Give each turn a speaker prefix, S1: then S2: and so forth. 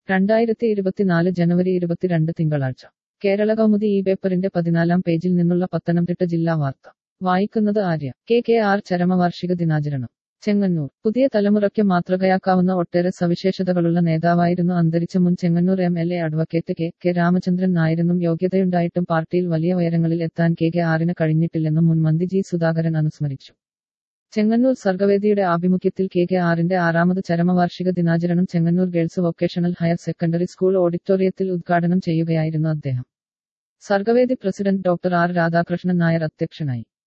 S1: രണ്ടായിരത്തി ഇരുപത്തിനാല് ജനുവരി ഇരുപത്തിരണ്ട് തിങ്കളാഴ്ച കേരള കൗമുദി ഈ പേപ്പറിന്റെ പതിനാലാം പേജിൽ നിന്നുള്ള പത്തനംതിട്ട ജില്ലാ വാർത്ത വായിക്കുന്നത് ആര്യ കെ കെ ആർ ചരമവാർഷിക ദിനാചരണം ചെങ്ങന്നൂർ പുതിയ തലമുറയ്ക്ക് മാതൃകയാക്കാവുന്ന ഒട്ടേറെ സവിശേഷതകളുള്ള നേതാവായിരുന്നു അന്തരിച്ച മുൻ Chengannur M L A advocate K K Ramachandran നായരെന്നും യോഗ്യതയുണ്ടായിട്ടും പാർട്ടിയിൽ വലിയ ഉയരങ്ങളിൽ എത്താൻ കെ കെ ആറിന് കഴിഞ്ഞിട്ടില്ലെന്നും മുൻ മന്ത്രി ജി സുധാകരൻ അനുസ്മരിച്ചു ചെങ്ങന്നൂർ സർഗവേദിയുടെ ആഭിമുഖ്യത്തിൽ കെ കെ ആറിന്റെ ആറാമത് ചരമവാർഷിക ദിനാചരണം Chengannur girls vocational higher secondary school ഓഡിറ്റോറിയത്തിൽ ഉദ്ഘാടനം ചെയ്യുകയായിരുന്നു അദ്ദേഹം Sargavedi president doctor R Radhakrishnan Nair അധ്യക്ഷനായി